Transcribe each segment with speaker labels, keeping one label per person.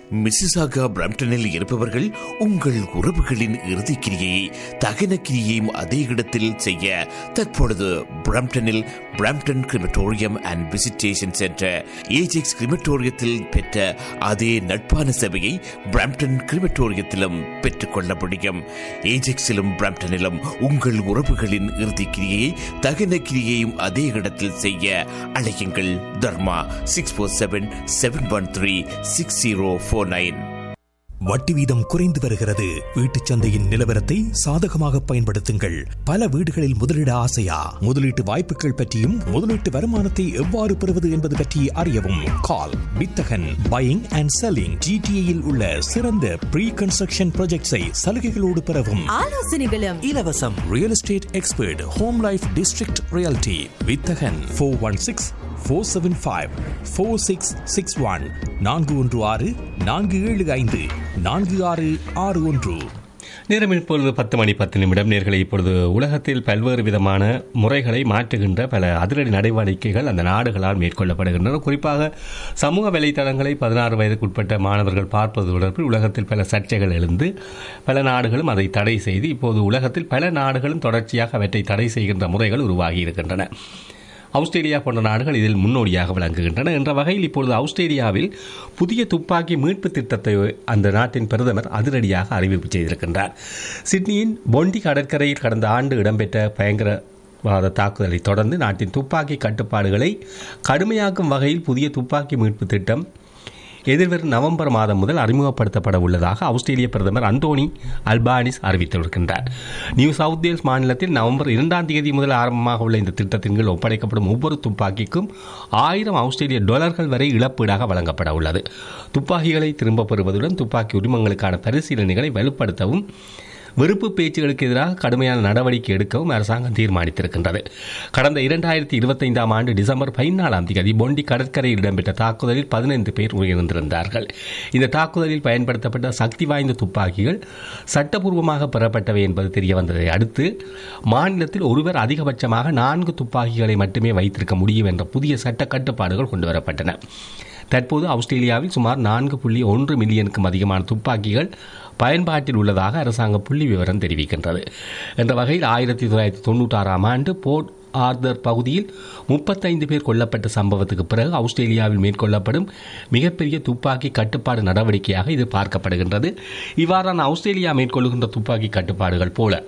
Speaker 1: Mississauga பிரம்டனில் இருப்பவர்கள் உங்கள் உறவுகளின் இறுதிக்கிரியை தகன கிரியையும் அதே இடத்தில் செய்ய தற்பொழுது பிரம்டனில் Brampton crematorium and visitation centre Ajax கிரிமட்டோரியத்தில் பெற்ற அதே நட்பான சேவையை பிரம்டன் கிரிமட்டோரியத்திலும் பெற்றுக்கொள்ள முடியும் ஏஜெக்ஸிலும் பிரம்டனிலும் உங்கள் உறவுகளின் இறுதிக்கிரியை தகன கிரியையும் அதே இடத்தில் செய்ய அழையுங்கள் Dharma six four seven seven one three six zero four nine
Speaker 2: வட்டி வீதம் குறைந்து வருகிறது வீட்டுச் சந்தையின் நிலவரத்தை சாதகமாக பயன்படுத்துங்கள் பல வீடுகளில் முதலீட ஆசையா முதலீட்டு வாய்ப்புகள் பற்றியும் முதலீட்டு வருமானத்தை எவ்வாறு பெறுவது என்பது பற்றி அறியவும் கால் வித்தகன் பையிங் அண்ட் செல்லிங் ஜிடிஏயில் உள்ள சிறந்த ப்ரீ கன்ஸ்ட்ரக்ஷன் ப்ராஜெக்ட்ஸை சலுகைகளோடு பெறவும்
Speaker 3: ஆலோசனைகளும்
Speaker 2: இலவசம் real estate expert home life district realty வித்தகன் four one six four seven five four six six one நான்கு ஒன்று ஆறு நான்கு ஏழு ஐந்து நான்கு ஆறு ஆறு ஒன்று
Speaker 4: நேரம் இப்பொழுது பத்து மணி பத்து நிமிடம் நேர்களை இப்பொழுது உலகத்தில் பல்வேறு விதமான முறைகளை மாற்றுகின்ற பல அதிரடி நடவடிக்கைகள் அந்த நாடுகளால் மேற்கொள்ளப்படுகின்றன குறிப்பாக சமூக வலைத்தளங்களை பதினாறு வயதுக்குட்பட்ட மாணவர்கள் பார்ப்பது தொடர்பில் உலகத்தில் பல சர்ச்சைகள் எழுந்து பல நாடுகளும் அதை தடை செய்து இப்போது உலகத்தில் பல நாடுகளும் தொடர்ச்சியாக அவற்றை தடை செய்கின்ற முறைகள் உருவாகி இருக்கின்றன ஆஸ்திரேலியா போன்ற நாடுகள் இதில் முன்னோடியாக விளங்குகின்றன என்ற வகையில் இப்பொழுது ஆஸ்திரேலியாவில் புதிய துப்பாக்கி மீட்பு திட்டத்தை அந்த நாட்டின் பிரதமர் அதிரடியாக அறிவிப்பு செய்திருக்கின்றார் சிட்னியின் பொண்டி கடற்கரையில் கடந்த ஆண்டு இடம்பெற்ற பயங்கர வாத தாக்குதலை தொடர்ந்து நாட்டின் துப்பாக்கி கட்டுப்பாடுகளை கடுமையாக்கும் வகையில் புதிய துப்பாக்கி மீட்பு திட்டம் எதிர்வரும் நவம்பர் மாதம் முதல் அறிமுகப்படுத்தப்பட உள்ளதாக ஆஸ்திரேலிய பிரதமர் அந்தோனி அல்பானிஸ் அறிவித்திருக்கின்றார் நியூ சவுத் வேல்ஸ் மாநிலத்தில் நவம்பர் இரண்டாம் தேதி முதல் ஆரம்பமாக உள்ள இந்த திட்டத்தின் கீழ் ஒப்படைக்கப்படும் ஒவ்வொரு துப்பாக்கிக்கும் ஆயிரம் ஆஸ்திரேலிய டாலர்கள் வரை இழப்பீடாக வழங்கப்பட உள்ளது துப்பாக்கிகளை திரும்பப் பெறுவதுடன் துப்பாக்கி உரிமங்களுக்கான பரிசீலனைகளை வலுப்படுத்தவும் வெறுப்பு பேச்சுகளுக்கு எதிராக கடுமையான நடவடிக்கை எடுக்கவும் அரசாங்கம் தீர்மானித்திருக்கின்றது கடந்த இரண்டாயிரத்தி இருபத்தைந்தாம் ஆண்டு டிசம்பர் பதினாலாம் தேதி பொண்டி கடற்கரையில் இடம்பெற்ற தாக்குதலில் பதினைந்து பேர் உயிரிழந்திருந்தார்கள் இந்த தாக்குதலில் பயன்படுத்தப்பட்ட சக்தி வாய்ந்த துப்பாக்கிகள் சட்டபூர்வமாக பெறப்பட்டவை என்பது தெரிய வந்ததை அடுத்து மாநிலத்தில் ஒருவர் அதிகபட்சமாக நான்கு துப்பாக்கிகளை மட்டுமே வைத்திருக்க முடியும் என்ற புதிய சட்ட கட்டுப்பாடுகள் கொண்டுவரப்பட்டன தற்போது ஆஸ்திரேலியாவில் சுமார் நான்கு புள்ளி ஒன்று மில்லியனுக்கும் அதிகமான துப்பாக்கிகள் பயன்பாட்டில் உள்ளதாக அரசாங்க புள்ளி விவரம் தெரிவிக்கின்றது என்ற வகையில் ஆயிரத்தி தொள்ளாயிரத்தி தொண்ணூற்றாறாம் ஆண்டு போர்ட் ஆர்தர் பகுதியில் முப்பத்தைந்து பேர் கொல்லப்பட்ட சம்பவத்துக்கு பிறகு ஆஸ்திரேலியாவில் மேற்கொள்ளப்படும் மிகப்பெரிய துப்பாக்கி கட்டுப்பாடு நடவடிக்கையாக இது பார்க்கப்படுகின்றது இவ்வாறான ஆஸ்திரேலியா மேற்கொள்கின்ற துப்பாக்கி கட்டுப்பாடுகள் போல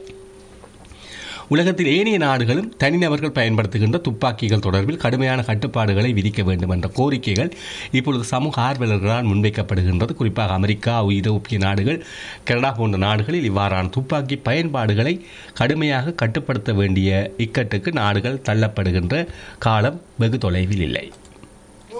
Speaker 4: உலகத்தில் ஏனைய நாடுகளும் தனிநபர்கள் பயன்படுத்துகின்ற துப்பாக்கிகள் தொடர்பில் கடுமையான கட்டுப்பாடுகளை விதிக்க வேண்டும் என்ற கோரிக்கைகள் இப்பொழுது சமூக ஆர்வலர்களால் முன்வைக்கப்படுகின்றது குறிப்பாக அமெரிக்கா ஐரோப்பிய நாடுகள் கனடா போன்ற நாடுகளில் இவ்வாறான துப்பாக்கி பயன்பாடுகளை கடுமையாக கட்டுப்படுத்த வேண்டிய இக்கட்டுக்கு நாடுகள் தள்ளப்படுகின்ற காலம் வெகு தொலைவில் இல்லை